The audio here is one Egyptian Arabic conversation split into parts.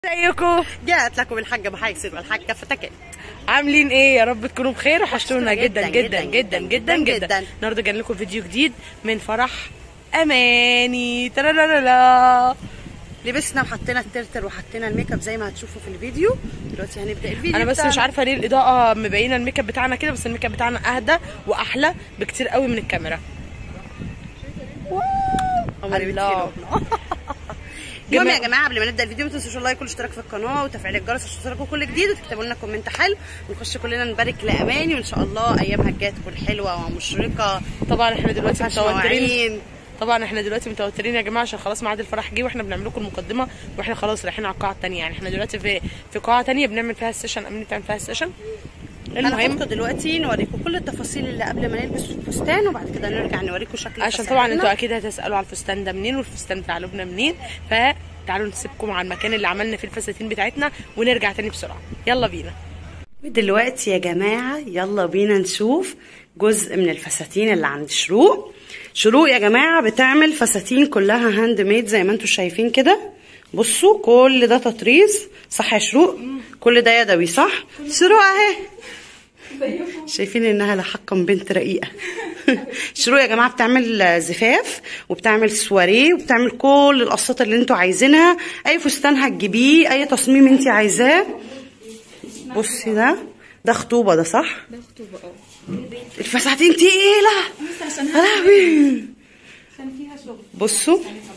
ازيكم جاءت لكم الحاجة محايسر والحاجة فتكل عاملين ايه يا رب تكونوا بخير وحشتونا جدا جدا جدا جدا جدا جدا. النهارده جاي لكم فيديو جديد من فرح اماني ترارارا لبسنا وحطينا الترتر وحطينا الميك اب زي ما هتشوفوا في الفيديو دلوقتي هنبدا الفيديو انا بس بتاعنا. مش عارفه ليه الاضاءه مبينه الميك اب بتاعنا كده بس الميك اب بتاعنا اهدى واحلى بكتير قوي من الكاميرا عمري الله. بتفيدوا. المهم جماعة- يا جماعه قبل ما نبدا الفيديو ما تنسوش اللايك والاشتراك في القناه وتفعيل الجرس عشان تشتركوا كل جديد وتكتبوا لنا كومنت حلو ونخش كلنا نبارك لاماني وان شاء الله ايامها الجايه تكون حلوه ومشرقه طبعا احنا دلوقتي مفيهاش متوترين مواعين. طبعا احنا دلوقتي متوترين يا جماعه عشان خلاص ميعاد الفرح جه واحنا بنعمل لكم المقدمه واحنا خلاص رايحين على القاعه الثانيه يعني احنا دلوقتي في في قاعه ثانيه بنعمل فيها السيشن امين بتعمل فيها السيشن المهم المهم دلوقتي نوريكم كل التفاصيل اللي قبل ما نلبس الفستان وبعد كده نرجع نوريكم شكل عشان الفستان. طبعا انتوا اكيد هتسالوا على الفستان ده منين والفستان بتاع لبنى منين فتعالوا نسيبكم على المكان اللي عملنا فيه الفساتين بتاعتنا ونرجع تاني بسرعه يلا بينا دلوقتي يا جماعة يلا بينا نشوف جزء من الفساتين اللي عند شروق شروق يا جماعة بتعمل فساتين كلها هاند ميد زي ما انتوا شايفين كده بصوا كل ده تطريز صح يا شروق كل ده يدوي صح شروق اهي شايفين انها لحقا بنت رقيقه شروق يا جماعه بتعمل زفاف وبتعمل سواريه وبتعمل كل القصات اللي انتوا عايزينها اي فستان هتجيبيه اي تصميم انت عايزاه بصي ده ده خطوبه ده صح ده خطوبة اه الفساتين تقيله عشان يا لهوي عشان فيها شغل بصوا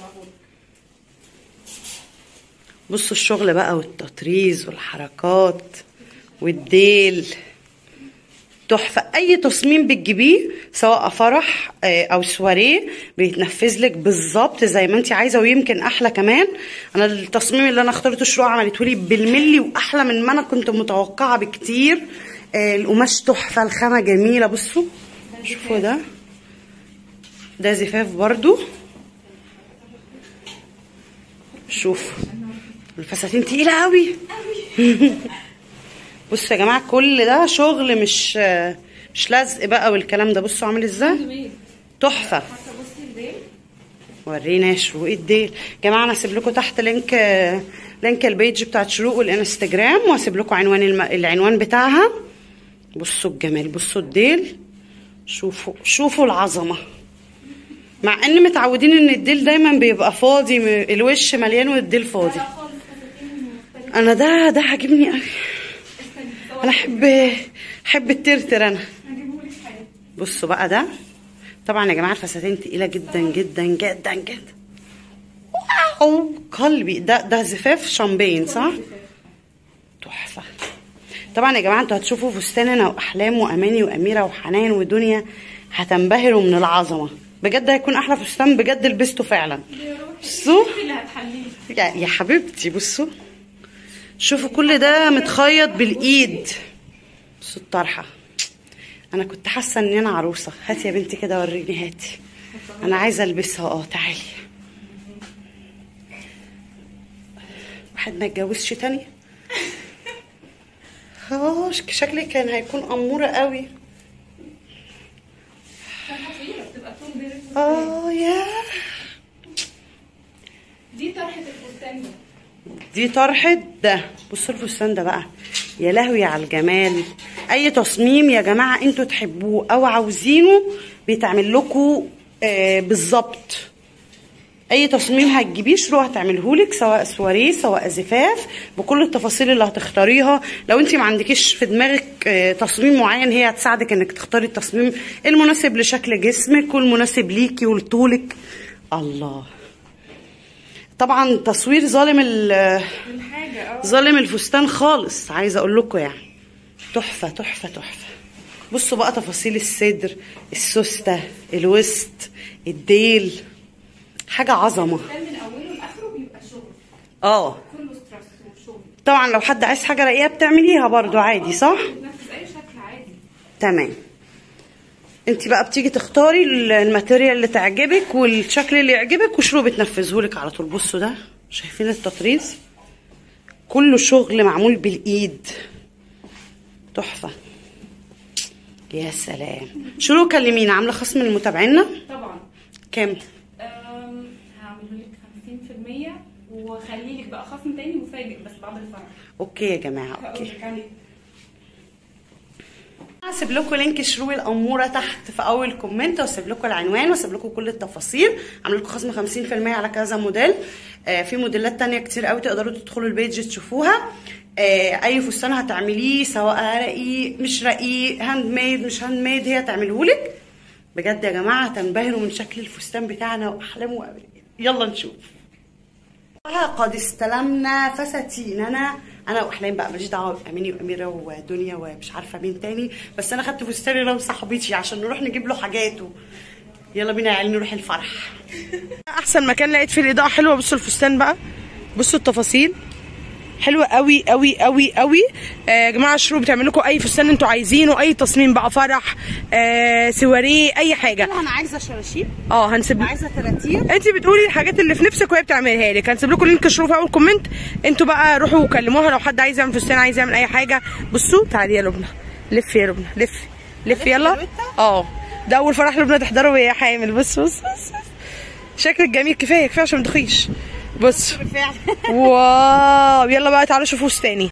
بصوا الشغل بقى والتطريز والحركات والديل تحفة أي تصميم بتجيبيه سواء فرح آه، أو سواريه بيتنفذ لك بالظبط زي ما أنت عايزة ويمكن أحلى كمان أنا التصميم اللي أنا اخترته شروق عملته لي بالملي وأحلى من ما أنا كنت متوقعة بكتير آه، القماش تحفة الخامة جميلة بصوا شوفوا ده ده زفاف برضو شوف الفساتين تقيلة قوي بصوا يا جماعة كل ده شغل مش مش لزق بقى والكلام ده بصوا عامل ازاي تحفة ورينا يا شروق الديل يا جماعة انا هسيب لكم تحت لينك لينك البيج بتاعت شروق والانستجرام وهسيب لكم عنوان الم... العنوان بتاعها بصوا الجمال بصوا الديل شوفوا شوفوا العظمة مع ان متعودين ان الديل دايما بيبقى فاضي م- الوش مليان والديل فاضي انا ده ده عاجبني قوي انا احب احب الترتر انا بصوا بقى ده طبعا يا جماعه الفساتين تقيله جدا جدا جدا جدا واو قلبي ده ده زفاف شامبين صح تحفه طبعا يا جماعه انتوا هتشوفوا فستان انا واحلام واماني واميره وحنان ودنيا هتنبهروا من العظمه بجد هيكون احلى فستان بجد لبسته فعلا بصوا اللي هتحليه يا يا حبيبتي بصوا شوفوا كل ده متخيط بالايد بصوا الطرحه انا كنت حاسه ان انا عروسه هاتي يا بنتي كده وريني هاتي انا عايزه البسها اه تعالي واحد ما يتجوزش تاني اه شك- شكلي كان هيكون اموره قوي بتبقى طول بين الفستان. اه يا دي طرحة الفستان ده دي طرحة ده بصوا الفستان ده بقى يا لهوي على الجمال اي تصميم يا جماعة انتوا تحبوه او عاوزينه بيتعمل لكم آه بالظبط اي تصميم هتجيبيه شروق هتعملهولك سواء سواريه سواء زفاف بكل التفاصيل اللي هتختاريها لو انت ما عندكيش في دماغك آه، تصميم معين هي هتساعدك انك تختاري التصميم المناسب لشكل جسمك والمناسب ليكي ولطولك الله طبعا تصوير ظالم ال الحاجة اه ظالم الفستان خالص عايزه اقول لكم يعني تحفه تحفه تحفه بصوا بقى تفاصيل الصدر السوسته الوسط الديل حاجه عظمه الفستان من اوله لاخره بيبقى شغل اه كله ستريس وشغل طبعا لو حد عايز حاجه رقيقه بتعمليها برضو عادي صح بتنفذ اي شكل عادي تمام انت بقى بتيجي تختاري ال- الماتيريال اللي تعجبك والشكل اللي يعجبك وشروق بتنفذهولك على طول بصوا ده شايفين التطريز كله شغل معمول بالايد تحفه يا سلام شروق كلمينا عامله خصم لمتابعينا طبعا كام أم، هعمله لك 50% و وخلي لك بقى خصم تاني مفاجئ بس بعد الفرح اوكي يا جماعه اوكي هقول لك عليه هسيب لكم لينك شروق الاموره تحت في اول كومنت واسيب لكم العنوان واسيب لكم كل التفاصيل عامل لكم خصم 50% على كذا موديل آه في موديلات تانية كتير قوي تقدروا تدخلوا البيج تشوفوها آه اي فستان هتعمليه سواء رقيق مش رقيق هاند ميد مش هاند ميد هي تعملهولك بجد يا جماعه هتنبهروا من شكل الفستان بتاعنا واحلامه يلا نشوف قد استلمنا فساتيننا انا واحلام بقى ماليش دعوه باميني واميره ودنيا ومش عارفه مين تاني بس انا خدت فستاني انا وصاحبتي عشان نروح نجيب له حاجاته يلا بينا يا عيال نروح الفرح احسن مكان لقيت فيه الاضاءه حلوه بصوا الفستان بقى بصوا التفاصيل حلوه قوي قوي قوي قوي آه، يا جماعه شروق بتعمل لكم اي فستان انتوا عايزينه اي تصميم بقى فرح آه سواريه اي حاجه انا عايزه شراشيب اه هنسيب وعايزه تراتير انت بتقولي الحاجات اللي في نفسك وهي بتعملها لك هنسيب لكم لينك شروق في اول كومنت انتوا بقى روحوا وكلموها لو حد عايز يعمل فستان عايز يعمل اي حاجه بصوا تعالي يا لبنى لف يا لبنى لف لف يلا يا لويتا؟ اه ده اول فرح لبنى تحضره وهي حامل بص بص بص, بص. شكلك جميل كفايه كفايه عشان ما تخيش بص واو يلا بقى تعالوا شوفوا فستاني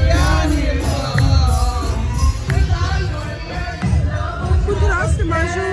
كنت رقصت مع جو